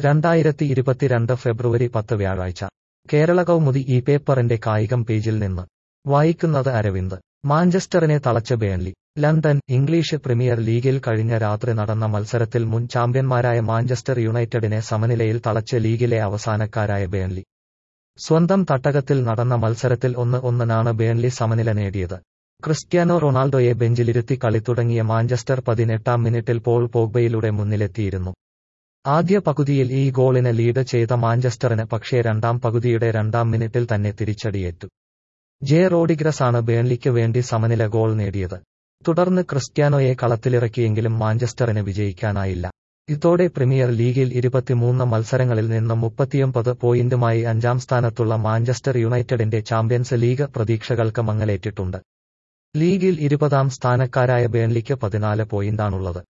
രണ്ടായിരത്തി ഇരുപത്തിരണ്ട് ഫെബ്രുവരി പത്ത് വ്യാഴാഴ്ച കേരള കൗമുദി ഈ പേപ്പറിന്റെ കായികം പേജിൽ നിന്ന് വായിക്കുന്നത് അരവിന്ദ് മാഞ്ചസ്റ്ററിനെ തളച്ച ബേൺലി ലണ്ടൻ ഇംഗ്ലീഷ് പ്രീമിയർ ലീഗിൽ കഴിഞ്ഞ രാത്രി നടന്ന മത്സരത്തിൽ മുൻ ചാമ്പ്യന്മാരായ മാഞ്ചസ്റ്റർ യുണൈറ്റഡിനെ സമനിലയിൽ തളച്ച് ലീഗിലെ അവസാനക്കാരായ ബേൺലി സ്വന്തം തട്ടകത്തിൽ നടന്ന മത്സരത്തിൽ ഒന്ന് ഒന്നിനാണ് ബേൺലി സമനില നേടിയത് ക്രിസ്ത്യാനോ റൊണാൾഡോയെ ബെഞ്ചിലിരുത്തി കളി തുടങ്ങിയ മാഞ്ചസ്റ്റർ പതിനെട്ടാം മിനിറ്റിൽ പോൾ പോഗ്ബയിലൂടെ മുന്നിലെത്തിയിരുന്നു ആദ്യ പകുതിയിൽ ഈ ഗോളിന് ലീഡ് ചെയ്ത മാഞ്ചസ്റ്ററിന് പക്ഷേ രണ്ടാം പകുതിയുടെ രണ്ടാം മിനിറ്റിൽ തന്നെ തിരിച്ചടിയേറ്റു ജെ റോഡിഗ്രസ് ആണ് ബേൺലിക്ക് വേണ്ടി സമനില ഗോൾ നേടിയത് തുടർന്ന് ക്രിസ്ത്യാനോയെ കളത്തിലിറക്കിയെങ്കിലും മാഞ്ചസ്റ്ററിന് വിജയിക്കാനായില്ല ഇതോടെ പ്രീമിയർ ലീഗിൽ ഇരുപത്തിമൂന്ന് മത്സരങ്ങളിൽ നിന്ന് മുപ്പത്തിയൊമ്പത് പോയിന്റുമായി അഞ്ചാം സ്ഥാനത്തുള്ള മാഞ്ചസ്റ്റർ യുണൈറ്റഡിന്റെ ചാമ്പ്യൻസ് ലീഗ് പ്രതീക്ഷകൾക്ക് മങ്ങലേറ്റിട്ടുണ്ട് ലീഗിൽ ഇരുപതാം സ്ഥാനക്കാരായ ബേൺലിക്ക് പതിനാല് പോയിന്റാണുള്ളത്